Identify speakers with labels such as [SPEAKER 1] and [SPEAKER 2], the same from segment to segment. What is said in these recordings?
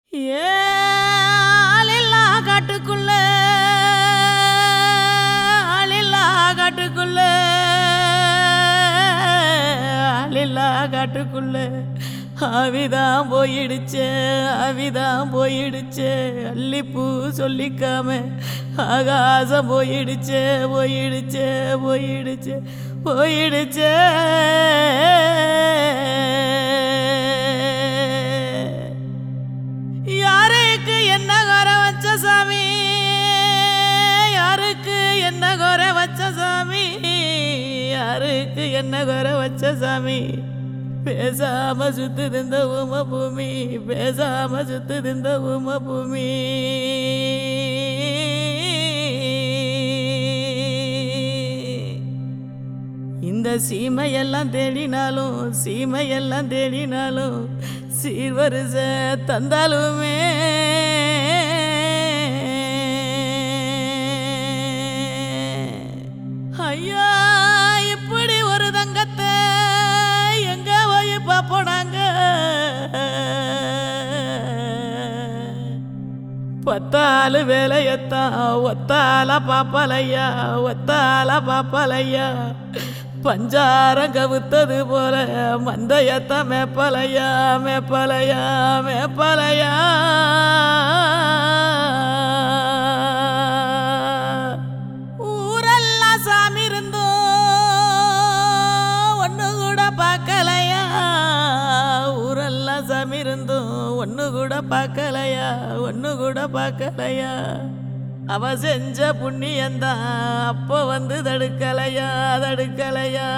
[SPEAKER 1] ஏலில்லா காட்டுக்குள்ள ஆளில்லா காட்டுக்குள்ள ஆளில்லா காட்டுக்குள்ள ஆவிதான் போயிடுச்சே ஆவிதான் போயிடுச்சே அல்லிப்பூ சொல்லிக்காம ஆகாசம் போயிடுச்சே போயிடுச்சே போயிடுச்சே போயிடுச்சே யாருக்கு என்ன குறை வச்ச சாமி யாருக்கு என்ன குறை வச்ச சாமி யாருக்கு என்ன குறை வச்ச சாமி பேசாம சுத்துது இந்த உம பூமி பேசாம சுத்துது இந்த உம பூமி இந்த சீமையெல்லாம் தேடினாலும் சீமையெல்லாம் தேடினாலும் சீர்வரிச தந்தாலுமே ஐயா இப்படி ஒரு தங்கத்தை எங்க போய் பார்ப்போனாங்க பத்தாலு வேலையத்தான் ஒத்தால பாப்பலையா ஒத்தால பாப்பலையா பஞ்சாரம் கவுத்தது போல மந்தையத்தான் மேப்பலையா மேப்பலையா மேப்பலையா ஊரெல்லாம் சாமி இருந்தோம் ஒன்று கூட பார்க்கலையா ஊரெல்லாம் சாமி இருந்தோம் ஒன்று கூட பார்க்கலையா ஒன்று கூட பார்க்கலையா அவ செஞ்ச புண்ணியந்தான் அப்போ வந்து தடுக்கலையா தடுக்கலையா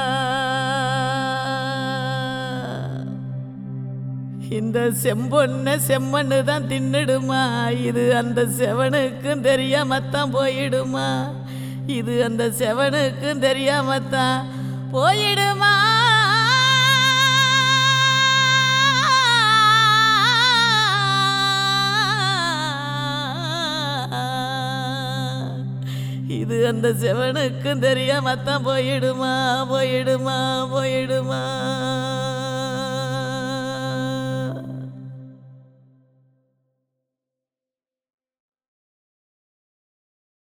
[SPEAKER 1] இந்த செம்பொன்ன செம்மண்ணு தான் தின்னுடுமா இது அந்த செவனுக்கும் தெரியாமத்தான் போயிடுமா இது அந்த செவனுக்கும் தெரியாமத்தான் போயிடுமா இது அந்த செவனுக்கும் தெரியாமத்தான் போயிடுமா போயிடுமா போயிடுமா